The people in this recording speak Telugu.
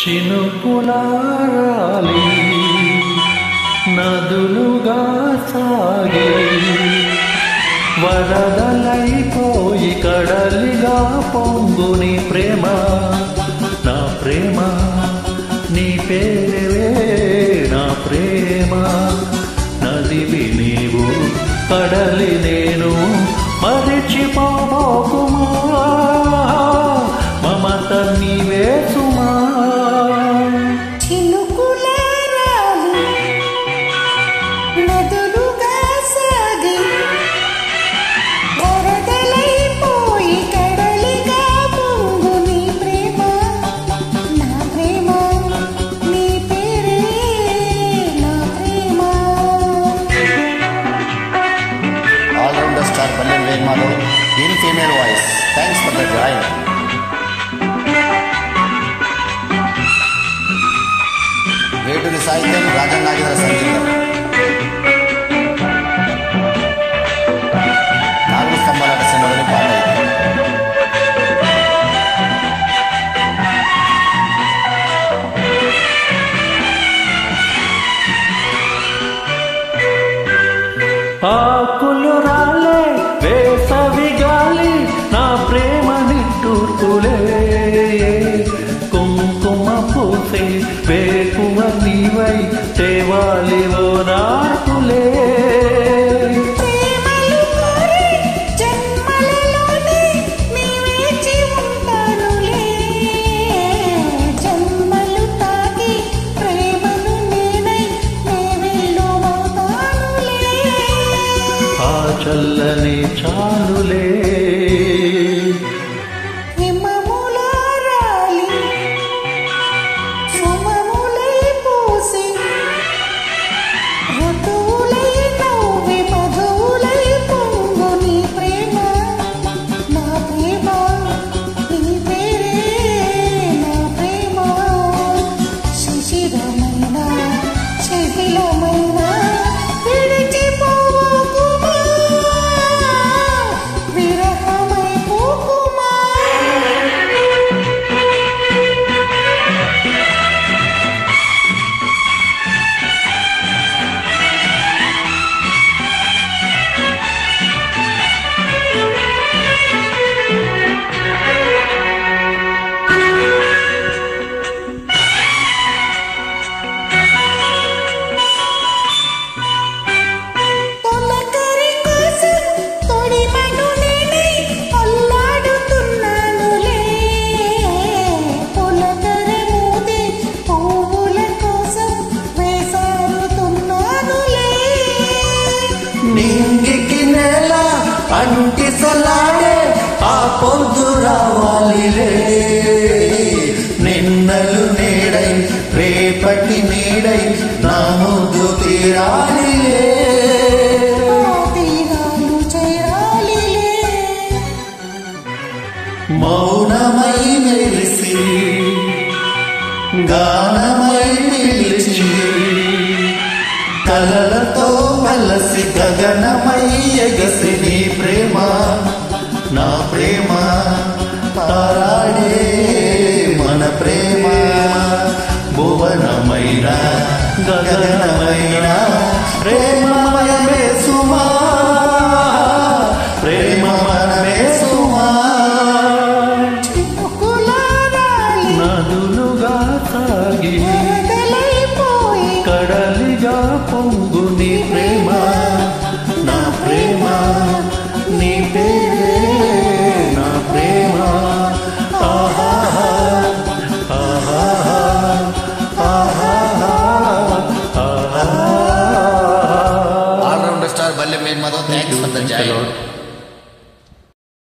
చినుకులారాలి నదులుగా సాగి వరదలైపోయి కడలిగా పొంగుని ప్రేమ నా ప్రేమ నీ పేరే నా ప్రేమ నదివి నీవు కడలి నేను మరిచిపోబోకుమా మమత నీవే సుమా చినుకులారాలి నదులుగా సాగి వరదలైపోయి కడలిగా పొంగు నీ ప్రేమ నా ప్రేమ నీ పేరే నా ప్రేమ ఆల్రౌండర్ స్టార్ బల్లెన్ వేగ్ Madhav in female voice thanks for the join Veturi సాహిత్యం రాజన్ నాగేంద్ర సంగీతం నాలుగు స్తంభాల సినిమాలోని పాట ఇది. ఆకులు రాలే వేసవి గాలి నా ప్రేమ నిట్టూర్పులే కుంకుమ పూసే వేకువ నీవై తేవాలివో నార్పులే ప్రేమలు కోరి జన్మలలోనే నీ వేచి ఉంటానులే జన్మలు తాకి ప్రేమను నేనై నే వెళ్ళువతానులే ఆ చల్లని చాలులే హిమములారాలి సుమములై పూసి ఋతువులై నవ్వి మధువులై పొంగు నీ ప్రేమ నా ప్రేమ నీ పేరే నా ప్రేమ శిశిరమైన శిథిలమైన విడిచిపోకుమా విరహమై పోకుమా తొలకరి కోసం తొడిమను నేనే అల్లాడుతున్నానులే పొలకరి మూది పువ్వుల కోసం వేసారుతున్నానులే నింగికి నేల అంటి సలాడే ఆ పొద్దు రావాలిలే నిన్నలు నేడై రేపటి నీడై నా ముద్దు తీరాలిలే తీరాలు చేరాలిలే మౌనమై మెలిసి గానమై నిలిచి కలలతో కలసి గగనమై ఎగసి నీ ప్రేమ నా ప్రేమ తారాడే మన ప్రేమ భువనమైన గగనమైన ప్రేమమయమే సుమా ప్రేమ మనమే సుమా చినుకులారాలి నదులుగా సాగి వరదలైపోయి కడలిగా పొంగు నీ ప్రేమ నా ప్రేమ నీ పేరే నా ప్రేమ ఆహాహా, ఆహాహా, ఆహాహా, ఆహాహా. ఆల్రౌండర్ స్టార్ బల్లెన్ వేగ్ Madhav thanks for the join Lord.